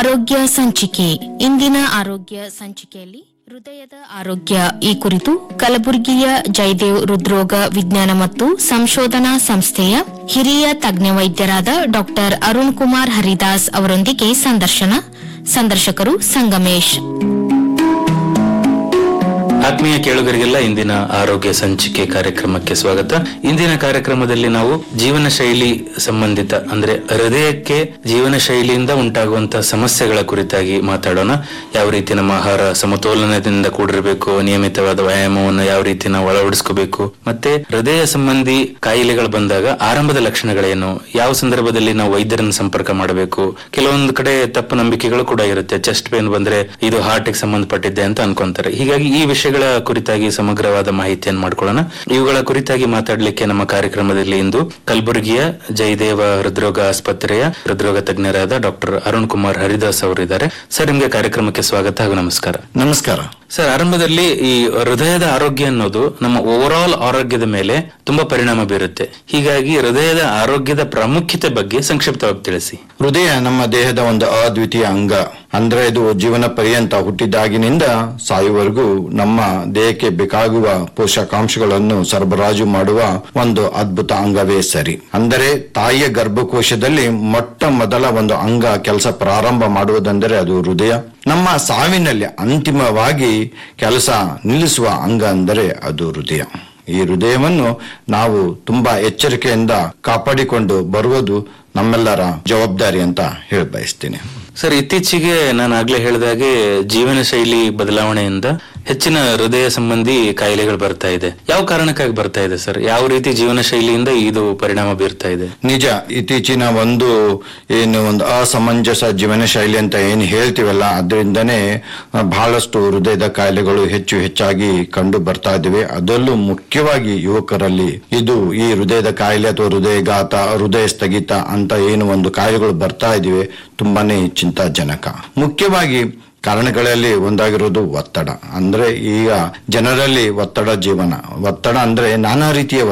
ಆರೋಗ್ಯ ಸಂಚಿಕೆ ಇಂದಿನ ಆರೋಗ್ಯ ಸಂಚಿಕೆಯಲ್ಲಿ ಹೃದಯದ ಆರೋಗ್ಯ ಈ ಕುರಿತು ಕಲಬುರಗಿಯ ಜಯದೇವ್ ಹೃದ್ರೋಗ ವಿಜ್ಞಾನ ಮತ್ತು ಸಂಶೋಧನಾ ಸಂಸ್ಥೆಯ ಹಿರಿಯ ತಜ್ಞ ವೈದ್ಯರಾದ ಡಾಕ್ಟರ್ ಅರುಣ್ ಕುಮಾರ್ ಹರಿದಾಸ್ ಅವರೊಂದಿಗೆ ಸಂದರ್ಶನ ಸಂದರ್ಶಕರು ಸಂಗಮೇಶ್ ಆತ್ಮೀಯ ಕೇಳುಗರಿಗೆಲ್ಲ ಇಂದಿನ ಆರೋಗ್ಯ ಸಂಚಿಕೆ ಕಾರ್ಯಕ್ರಮಕ್ಕೆ ಸ್ವಾಗತ ಇಂದಿನ ಕಾರ್ಯಕ್ರಮದಲ್ಲಿ ನಾವು ಜೀವನ ಶೈಲಿ ಸಂಬಂಧಿತ ಅಂದ್ರೆ ಹೃದಯಕ್ಕೆ ಜೀವನ ಶೈಲಿಯಿಂದ ಉಂಟಾಗುವಂತಹ ಸಮಸ್ಯೆಗಳ ಕುರಿತಾಗಿ ಮಾತಾಡೋಣ ಯಾವ ರೀತಿ ನಮ್ಮ ಆಹಾರ ಸಮತೋಲನದಿಂದ ಕೂಡಿರಬೇಕು ನಿಯಮಿತವಾದ ವ್ಯಾಯಾಮವನ್ನು ಯಾವ ರೀತಿ ನಾವು ಅಳವಡಿಸ್ಕೋಬೇಕು ಮತ್ತೆ ಹೃದಯ ಸಂಬಂಧಿ ಕಾಯಿಲೆಗಳು ಬಂದಾಗ ಆರಂಭದ ಲಕ್ಷಣಗಳೇನು ಯಾವ ಸಂದರ್ಭದಲ್ಲಿ ನಾವು ವೈದ್ಯರನ್ನು ಸಂಪರ್ಕ ಮಾಡಬೇಕು ಕೆಲವೊಂದು ಕಡೆ ತಪ್ಪು ನಂಬಿಕೆಗಳು ಕೂಡ ಇರುತ್ತೆ ಚೆಸ್ಟ್ ಪೇನ್ ಬಂದ್ರೆ ಇದು ಹಾರ್ಟ್ ಗೆ ಸಂಬಂಧಪಟ್ಟಿದ್ದೆ ಅಂತ ಅನ್ಕೊಂತಾರೆ ಹೀಗಾಗಿ ಈ ವಿಷಯಗಳ ಕುರಿತಾಗಿ ಸಮಗ್ರವಾದ ಮಾಹಿತಿಯನ್ನು ಮಾಡ್ಕೊಳ್ಳೋಣ ಇವುಗಳ ಕುರಿತಾಗಿ ಮಾತಾಡ್ಲಿಕ್ಕೆ ನಮ್ಮ ಕಾರ್ಯಕ್ರಮದಲ್ಲಿ ಇಂದು ಕಲಬುರಗಿಯ ಜಯದೇವ ಹೃದ್ರೋಗ ಆಸ್ಪತ್ರೆಯ ಹೃದ್ರೋಗ ತಜ್ಞರಾದ ಡಾಕ್ಟರ್ ಅರುಣ್ ಕುಮಾರ್ ಹರಿದಾಸ್ ಅವರು ಇದ್ದಾರೆ ಸರ್ ನಿಮ್ಗೆ ಕಾರ್ಯಕ್ರಮಕ್ಕೆ ಸ್ವಾಗತ ಹಾಗೂ ನಮಸ್ಕಾರ ನಮಸ್ಕಾರ ಸರ್ ಆರಂಭದಲ್ಲಿ ಈ ಹೃದಯದ ಆರೋಗ್ಯ ಅನ್ನೋದು ನಮ್ಮ ಓವರ್ ಆಲ್ ಆರೋಗ್ಯದ ಮೇಲೆ ತುಂಬಾ ಪರಿಣಾಮ ಬೀರುತ್ತೆ ಹೀಗಾಗಿ ಹೃದಯದ ಆರೋಗ್ಯದ ಪ್ರಾಮುಖ್ಯತೆ ಬಗ್ಗೆ ಸಂಕ್ಷಿಪ್ತವಾಗಿ ತಿಳಿಸಿ ಹೃದಯ ನಮ್ಮ ದೇಹದ ಒಂದು ಅದ್ವಿತೀಯ ಅಂಗ ಅಂದ್ರೆ ಇದು ಜೀವನ ಪರ್ಯಂತ ಹುಟ್ಟಿದಾಗಿನಿಂದ ಸಾಯುವವರೆಗೂ ನಮ್ಮ ದೇಹಕ್ಕೆ ಬೇಕಾಗುವ ಪೋಷಕಾಂಶಗಳನ್ನು ಸರಬರಾಜು ಮಾಡುವ ಒಂದು ಅದ್ಭುತ ಅಂಗವೇ ಸರಿ ಅಂದರೆ ತಾಯಿಯ ಗರ್ಭಕೋಶದಲ್ಲಿ ಮೊಟ್ಟ ಮೊದಲ ಒಂದು ಅಂಗ ಕೆಲಸ ಪ್ರಾರಂಭ ಮಾಡುವುದೆಂದರೆ ಅದು ಹೃದಯ ನಮ್ಮ ಸಾವಿನಲ್ಲಿ ಅಂತಿಮವಾಗಿ ಕೆಲಸ ನಿಲ್ಲಿಸುವ ಅಂಗ ಅಂದರೆ ಅದು ಹೃದಯ ಈ ಹೃದಯವನ್ನು ನಾವು ತುಂಬಾ ಎಚ್ಚರಿಕೆಯಿಂದ ಕಾಪಾಡಿಕೊಂಡು ಬರುವುದು ನಮ್ಮೆಲ್ಲರ ಜವಾಬ್ದಾರಿ ಅಂತ ಹೇಳ ಬಯಸ್ತೀನಿ ಸರ್ ಇತ್ತೀಚೆಗೆ ನಾನು ಆಗ್ಲೇ ಹೇಳಿದಾಗೆ ಜೀವನ ಶೈಲಿ ಬದಲಾವಣೆಯಿಂದ ಹೆಚ್ಚಿನ ಹೃದಯ ಸಂಬಂಧಿ ಕಾಯಿಲೆಗಳು ಬರ್ತಾ ಇದೆ ಯಾವ ಕಾರಣಕ್ಕಾಗಿ ಬರ್ತಾ ಇದೆ ಸರ್ ಯಾವ ರೀತಿ ಜೀವನ ಶೈಲಿಯಿಂದ ಇದು ಪರಿಣಾಮ ಬೀರ್ತಾ ಇದೆ ನಿಜ ಇತ್ತೀಚಿನ ಒಂದು ಏನು ಒಂದು ಅಸಮಂಜಸ ಜೀವನ ಶೈಲಿ ಅಂತ ಏನು ಹೇಳ್ತೀವಲ್ಲ ಅದರಿಂದನೇ ಬಹಳಷ್ಟು ಹೃದಯದ ಕಾಯಿಲೆಗಳು ಹೆಚ್ಚು ಹೆಚ್ಚಾಗಿ ಕಂಡು ಬರ್ತಾ ಇದ್ದಾವೆ ಅದರಲ್ಲೂ ಮುಖ್ಯವಾಗಿ ಯುವಕರಲ್ಲಿ ಇದು ಈ ಹೃದಯದ ಕಾಯಿಲೆ ಅಥವಾ ಹೃದಯಘಾತ ಹೃದಯ ಸ್ಥಗಿತ ಅಂತ ಏನು ಒಂದು ಕಾಯಿಲೆಗಳು ಬರ್ತಾ ಇದಿವೆ ತುಂಬಾನೇ ಚಿಂತಾಜನಕ ಮುಖ್ಯವಾಗಿ ಕಾರಣಗಳಲ್ಲಿ ಒಂದಾಗಿರೋದು ಒತ್ತಡ ಅಂದ್ರೆ ಈಗ ಜನರಲ್ಲಿ ಒತ್ತಡ ಜೀವನ ಒತ್ತಡ ಅಂದ್ರೆ ನಾನಾ ರೀತಿಯ